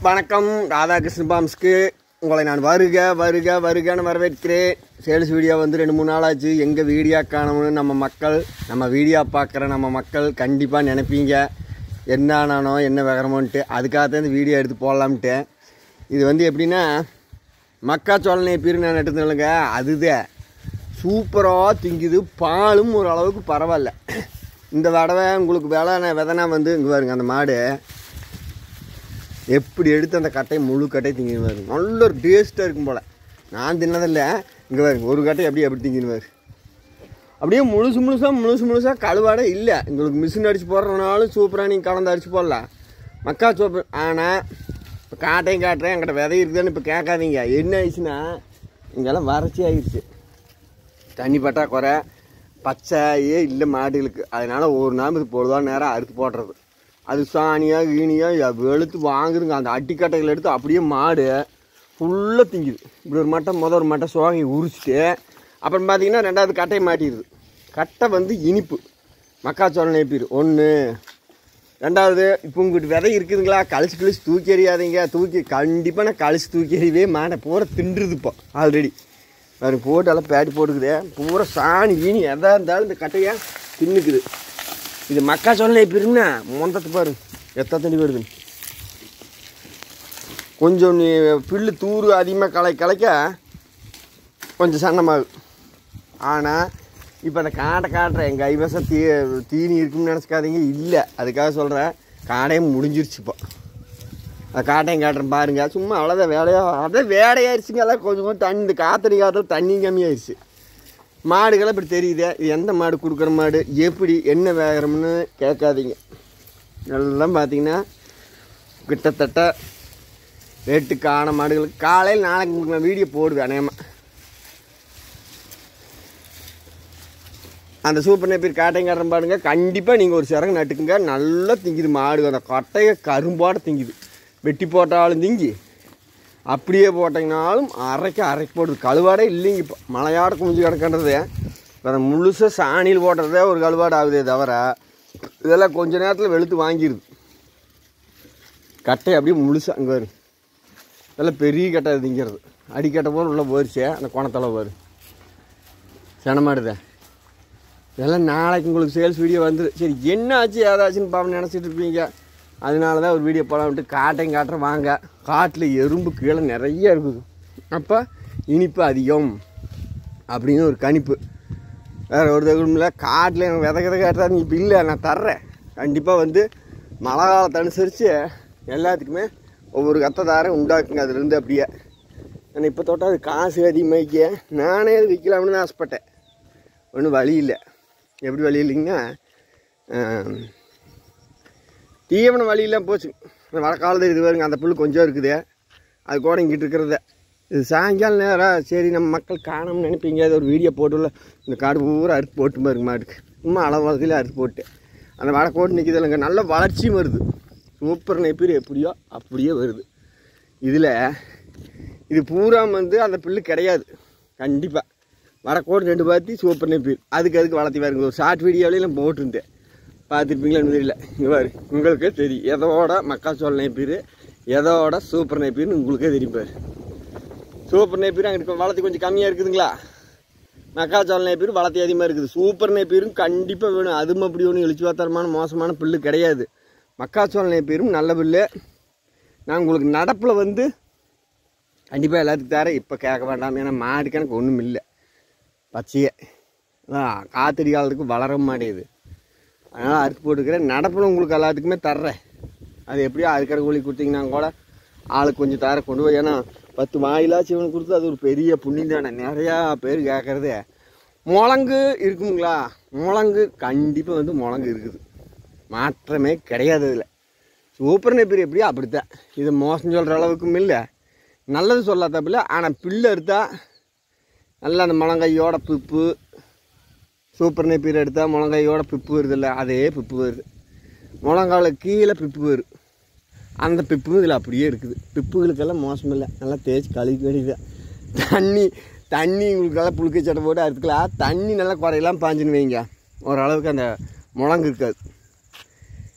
வணக்கம் ராதாகிருஷ்ண பாம்ஸ்க்கு உங்களை நான் வருக வருக வருகன்னு வரவேற்கிறேன் சேல்ஸ் வீடியோ வந்து ரெண்டு மூணு நாள் ஆச்சு எங்கள் வீடியோ காணணும்னு நம்ம மக்கள் நம்ம வீடியோ பார்க்குற நம்ம மக்கள் கண்டிப்பாக நினைப்பீங்க என்ன ஆனானோ என்ன விவரமோன்ட்டு அதுக்காகத்தான் இந்த வீடியோ எடுத்து போடலாம்ட்டு இது வந்து எப்படின்னா மக்காச்சோளனை பீரு நான் எடுத்துருங்க அதுதான் சூப்பராக திங்குது பாலும் ஒரு அளவுக்கு பரவாயில்ல இந்த தடவை உங்களுக்கு விலை விதனா வந்து இங்கே பாருங்க அந்த மாடு எப்படி எடுத்து அந்த கட்டையை முழு கட்டையை திங்கின்னு பாருங்க நல்ல ஒரு டேஸ்ட்டாக இருக்கும் போல் நான் தின்னதில்ல இங்கே பாருங்க ஒரு கட்டை அப்படியே எப்படி திங்கின்னு பாரு அப்படியே முழுசு முழுசாக முழுசு முழுசாக கழுவாடே இல்லை உங்களுக்கு மிஷின் அடித்து போடுறதுனாலும் சூப்பராக நீங்கள் கலந்து அடித்து போடலாம் மக்கா சோப்பு ஆனால் இப்போ காட்டையும் காட்டுறேன் என்கிட்ட விதை இருக்குதுன்னு இப்போ கேட்காதீங்க என்ன ஆயிடுச்சுன்னா இங்கெல்லாம் வறட்சி ஆயிடுச்சு தண்ணி பற்றாக்குறை பச்சையே இல்லை மாடுகளுக்கு அதனால் ஒரு நாள் இது பொழுதான நேரம் அறுத்து போடுறது அது சாணியா கீனியா வெளுத்து வாங்குதுங்க அந்த அட்டிக்கட்டைகள் எடுத்து அப்படியே மாடு ஃபுல்லாக திங்குது இப்படி ஒரு மட்டை முத ஒரு மட்டை சோகை உரிச்சிட்டு அப்புறம் பார்த்தீங்கன்னா ரெண்டாவது கட்டையை மாட்டிடுது கட்டை வந்து இனிப்பு மக்காச்சோளம் நேப்பிடு ஒன்று ரெண்டாவது இப்போ உங்ககிட்ட விதை இருக்குதுங்களா கழிச்சு கழிச்சு தூக்கி எறியாதீங்க தூக்கி கண்டிப்பாக நான் கழிச்சு தூக்கி எறியவே மாட்டேன் பூரா தின்றுது இப்போ ஆல்ரெடி அது போட்டு எல்லாம் பேட்டி போட்டுக்குது பூரா சாணி ஈனி எதாக இருந்தாலும் இந்த கட்டையை தின்னுக்குது இது மக்காச்சோளம் நேப்பிருன்னா மொந்தத்து பாரு எத்தனை தண்ணி வருது கொஞ்சம் நீ புல்லு தூறு அதிகமாக கலை கலைக்க கொஞ்சம் சன்னமாகும் ஆனால் இப்போ அந்த காடை காட்டுறேன் எங்கள் ஐவசம் தீ தீனி இருக்குன்னு நினச்சிக்காதீங்க இல்லை அதுக்காக சொல்கிறேன் காடையும் முடிஞ்சிருச்சு இப்போ அந்த காட்டையும் காட்டுறேன் பாருங்க சும்மா அவ்வளோதான் வேலையாக அப்படியே வேலையாயிருச்சுங்க எல்லாம் கொஞ்சம் கொஞ்சம் தண்ணி இந்த காத்தடி காலத்தில் தண்ணி கம்மியாயிருச்சு மாடுகள்லாம் இப்படி தெரியுது இது எந்த மாடு கொடுக்குற மாடு எப்படி என்ன வேகிறோம்னு கேட்காதீங்க எல்லாம் பார்த்தீங்கன்னா கிட்டத்தட்ட ரேட்டு காண மாடுகளுக்கு காலையில் நாளைக்கு உங்களுக்கு நான் வீடியோ போடுவேன் அநேகமாக அந்த சூப்பர் நெப்பீர் காட்டையும் காட்டுறேன் பாருங்க கண்டிப்பாக நீங்கள் ஒரு சிறகு நட்டுக்குங்க நல்லா திங்குது மாடு அந்த கட்டையை கரும்பாட திங்குது வெட்டி போட்டாலும் திங்கி அப்படியே போட்டிங்கனாலும் அரைக்க அரைக்க போடுது கழுவாடே இல்லைங்க இப்போ மலையாட குமிஞ்சு கிடக்கின்றது வேறு முழுசாக சாணியில் போடுறதே ஒரு கழுவாடு ஆகுதே தவிர இதெல்லாம் கொஞ்ச நேரத்தில் வெளுத்து வாங்கிடுது கட்டை அப்படியே முழுசாக அங்கே வரும் இதெல்லாம் பெரிய கட்டை திங்கிறது அடிக்கட்டை போல் உள்ளே போயிடுச்சு அந்த குணத்தில் வரும் செனமாடுதே இதெல்லாம் நாளைக்கு உங்களுக்கு சேல்ஸ் வீடியோ வந்துரு சரி என்ன ஆச்சு ஏதாச்சுன்னு பாவம் நினச்சிட்டு இருப்பீங்க அதனால தான் ஒரு வீடியோ போடலாம்ட்டு காட்டையும் காட்டுறேன் வாங்க காட்டில் எறும்பு கீழே நிறைய இருக்குது அப்போ இனிப்பு அதிகம் அப்படின்னு ஒரு கணிப்பு வேறு ஒரு தகுதியும் இல்லை காட்டில் எனக்கு வித வித காட்டுறாரு இப்போ இல்லை நான் தர்றேன் கண்டிப்பாக வந்து மழை காலத்தை அனுசரித்து எல்லாத்துக்குமே ஒவ்வொரு கத்தை தாரம் உண்டாக்குங்க அதுலேருந்து அப்படியே ஆனால் இப்போ தொட்டால் அது காசு அதிகமாகிக்க நானே அது விற்கலாம்னு ஆசைப்பட்டேன் ஒன்றும் வழி இல்லை எப்படி வழி இல்லைங்கன்னா ஆம், தீவன வழியெல்லாம் போச்சு மழை காலத்தில் இது வருங்க அந்த புல் கொஞ்சம் இருக்குது அது கூட இங்கிட்டு இருக்கிறத இது சாயங்காலம் நேரம் சரி நம்ம மக்கள் காணோம்னு நினைப்பீங்க அது ஒரு வீடியோ போட்டுல இந்த காடு பூரா அறுத்து போட்டு பாருங்க மாட்டுக்கு சும்மா அளவு வகையில் அறுத்து போட்டு அந்த வடக்கோட்டு நிற்கிது இல்லைங்க நல்ல வளர்ச்சியும் வருது சூப்பர் நெப்பீர் எப்படியோ அப்படியே வருது இதில் இது பூரா வந்து அந்த புல்லு கிடையாது கண்டிப்பாக வடக்கோடு ரெண்டு பாத்தி சூப்பர் நெப்பீர் அதுக்கு அதுக்கு வளர்த்தி பாருங்க ஒரு ஷார்ட் வீடியோவிலாம் போட்டிருந்தேன் பார்த்துருப்பீங்களான்னு தெரியல இங்கே பாரு உங்களுக்கே தெரியும் எதோட மக்காச்சோள நெப்பீர் எதோட சூப்பர் நெப்பீர்னு உங்களுக்கே தெரியும் பாரு சூப்பர் நெப்பீர் அங்கே வளர்த்தி கொஞ்சம் கம்மியாக இருக்குதுங்களா மக்காச்சோள நெப்பீர் வளர்த்தி அதிகமாக இருக்குது சூப்பர் நெப்பீரும் கண்டிப்பாக வேணும் அதுவும் அப்படி ஒன்றும் எழுச்சி வாத்தரமான மோசமான புல்லு கிடையாது மக்காச்சோள நெப்பீரும் நல்ல புல்லு நான் உங்களுக்கு நடப்பில் வந்து கண்டிப்பாக எல்லாத்துக்கும் தரேன் இப்போ கேட்க வேண்டாம் ஏன்னா மாடுக்கு எனக்கு ஒன்றும் இல்லை பச்சையே அதான் காத்தடி காலத்துக்கு வளர மாட்டேங்குது அதனால் அறுத்து போட்டுக்கிறேன் நடப்பில் உங்களுக்கு எல்லாத்துக்குமே தர்றேன் அது எப்படியோ அதுக்கடை கூலி கொடுத்தீங்கன்னா கூட ஆளுக்கு கொஞ்சம் தர கொண்டு போய் ஏன்னா பத்து வாயிலாச்சு இவனுக்கு கொடுத்து அது ஒரு பெரிய புண்ணியம் தானே நிறையா பேர் கேட்குறது முழங்கு இருக்குங்களா முழங்கு கண்டிப்பாக வந்து முழங்கு இருக்குது மாற்றமே கிடையாது அதில் சூப்பர் நெப்பீர் எப்படியோ அப்படித்தான் இது மோசம் சொல்கிற அளவுக்கும் இல்லை நல்லது சொல்லாதப்பில்ல ஆனால் பில்லு எடுத்தா நல்லா அந்த முழங்கையோட பிப்பு சூப்பர் நெப்பீர் எடுத்தால் முழங்கையோட பிப்பு வருதுல்ல அதே பிப்பு வருது முழங்கால கீழே பிப்பு வரும் அந்த பிப்பு இதில் அப்படியே இருக்குது பிப்புகளுக்கெல்லாம் மோசம் இல்லை நல்லா தேய்ச்சி கழுவி வேண்டியது தண்ணி தண்ணி உங்களுக்கெல்லாம் புழுக்க சட்டை போட்டு அதுக்கெல்லாம் தண்ணி நல்லா குறையெல்லாம் பாஞ்சுன்னு வைங்க ஓரளவுக்கு அந்த முழங்கு இருக்காது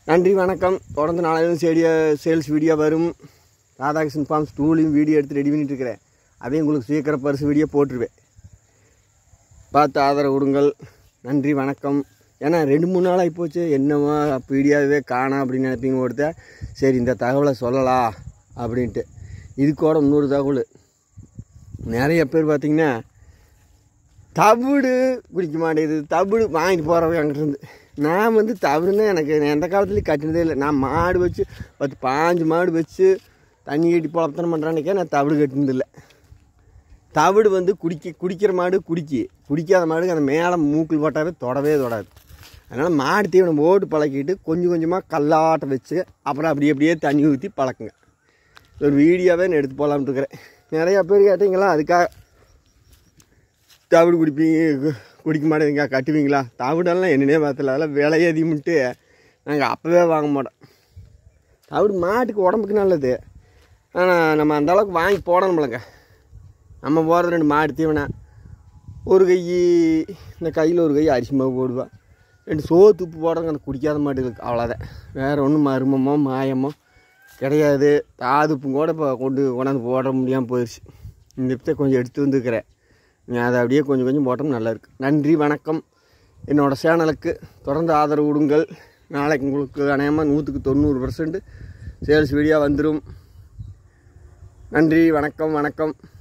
நன்றி வணக்கம் தொடர்ந்து நாளையும் செடிய சேல்ஸ் வீடியோ வரும் ராதாகிருஷ்ணன் ஃபார்ம்ஸ் டூலையும் வீடியோ எடுத்து ரெடி பண்ணிட்டு இருக்கிறேன் அதையும் உங்களுக்கு சீக்கிரம் பரிசு வீடியோ போட்டுருவேன் பார்த்து ஆதரவு கொடுங்கள் நன்றி வணக்கம் ஏன்னா ரெண்டு மூணு நாள் ஆகிப்போச்சு என்னவோ வீடியோவே காணோம் அப்படின்னு நினைப்பீங்க ஒருத்த சரி இந்த தகவலை சொல்லலாம் அப்படின்ட்டு இது கூட இன்னொரு தகவல் நிறைய பேர் பார்த்தீங்கன்னா தவிடு குடிக்க மாட்டேங்குது தவிடு வாங்கிட்டு போகிறவங்க அங்கிட்ட இருந்து நான் வந்து தவிடுன்னா எனக்கு நான் எந்த காலத்துலையும் கட்டினதே இல்லை நான் மாடு வச்சு பத்து பாஞ்சு மாடு வச்சு தண்ணி கட்டி பொழப்பத்தனம் பண்ணுறான்னுக்கே நான் தவிடு கட்டினதில்லை தவிடு வந்து குடிக்க குடிக்கிற மாடு குடிக்கி குடிக்காத மாடுக்கு அந்த மேலே மூக்கில் போட்டாவே தொடவே தொடாது அதனால் மாடு தீவனம் போட்டு பழக்கிட்டு கொஞ்சம் கொஞ்சமாக கல்லாட்டம் வச்சு அப்புறம் அப்படி அப்படியே தண்ணி ஊற்றி பழக்குங்க ஒரு வீடியோவே நான் எடுத்து போகலாம்னு இருக்கிறேன் நிறையா பேர் கேட்டீங்களா அதுக்காக தவிடு குடிப்பீங்க கு- குடிக்க மாட்டேங்க கட்டுவீங்களா தவிடெல்லாம் என்னன்னே பார்த்தல அதெல்லாம் விலை அதிகம்ட்டு நாங்கள் அப்போவே வாங்க மாட்டோம் தவிடு மாட்டுக்கு உடம்புக்கு நல்லது ஆனால் நம்ம அந்த அளவுக்கு வாங்கி போடணும்லங்க நம்ம போகிறது ரெண்டு மாடு தீவனம் ஒரு கை இந்த கையில் ஒரு கை அரிசி மாவு போடுவேன் ரெண்டு சோத்து உப்பு போடுறவங்க அந்த குடிக்காத மாட்டுகளுக்கு அவ்வளோதான் வேறு ஒன்றும் மருமமோ மாயமோ கிடையாது தாதுப்பும் கூட இப்போ கொண்டு கொண்டாந்து போட முடியாமல் போயிடுச்சு இந்த இப்பத்தை கொஞ்சம் எடுத்து வந்துருக்கிறேன் நீ அதை அப்படியே கொஞ்சம் கொஞ்சம் போட்டோம் நல்லா இருக்கு நன்றி வணக்கம் என்னோடய சேனலுக்கு தொடர்ந்து ஆதரவு கொடுங்கள் நாளைக்கு உங்களுக்கு அநேகமாக நூற்றுக்கு தொண்ணூறு பர்சன்ட் சேல்ஸ் வீடியோ வந்துடும் நன்றி வணக்கம் வணக்கம்